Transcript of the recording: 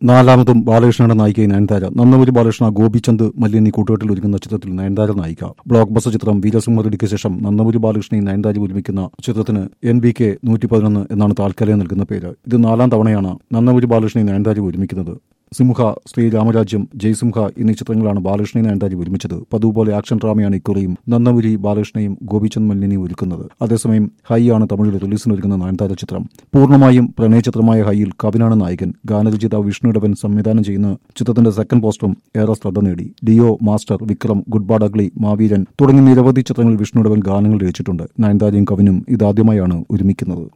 നാലാമതും ബാലകൃഷ്ണയുടെ നായികയെ നയൻതാര നന്നമൂരി ബാലകൃഷ്ണ ഗോപിചന്ദ് മല്ലിനി കൂട്ടുകെട്ടിൽ ഒരുങ്ങുന്ന ചിത്രത്തിൽ നയൻതാര നായിക ബ്ലോക്ക് ബസ്റ്റർ ചിത്രം വീരസിംഹറിഡിക്ക് ശേഷം നന്നമൂരി ബാലകൃഷ്ണയും നയൻതാര ഒരുമിക്കുന്ന ചിത്രത്തിന് എൻ ബി കെ നൂറ്റി പതിനൊന്ന് എന്നാണ് താൽക്കാലികം നൽകുന്ന പേര് ഇത് നാലാം തവണയാണ് നന്നമൂരി ബാലകൃഷ്ണയും നയൻതാര ഒരുമിക്കുന്നത് സിംഹ ശ്രീരാമരാജ്യം ജയ്സിംഹ എന്നീ ചിത്രങ്ങളാണ് ബാലകൃഷ്ണയും നയൻതാര ഒരുമിച്ചത് പതുപോലെ ആക്ഷൻ ഡ്രാമയാണ് ഇക്കുറിയും നന്നമുരി ബാലകൃഷ്ണയും ഗോപിചന്ദ് മല്ലിനിയും ഒരുക്കുന്നത് അതേസമയം ഹൈ ആണ് തമിഴിൽ റിലീസിന് ഒരുക്കുന്ന നയൻതാര ചിത്രം പൂർണ്ണമായും പ്രണയ ചിത്രമായ ഹൈയിൽ കവിനാണ് നായകൻ ഗാനരചിത വിഷ്ണുടവൻ സംവിധാനം ചെയ്യുന്ന ചിത്രത്തിന്റെ സെക്കൻഡ് പോസ്റ്ററും ഏറെ ശ്രദ്ധ നേടി ഡിയോ Master Vikram Good Bad Ugly Maaveeran തുടങ്ങി നിരവധി ചിത്രങ്ങളിൽ വിഷ്ണുടവൻ ഗാനങ്ങൾ രചിച്ചിട്ടുണ്ട് നയൻതാരയും കവിനും ഇതാദ്യമായാണ് ഒരുമിക്കുന്നത്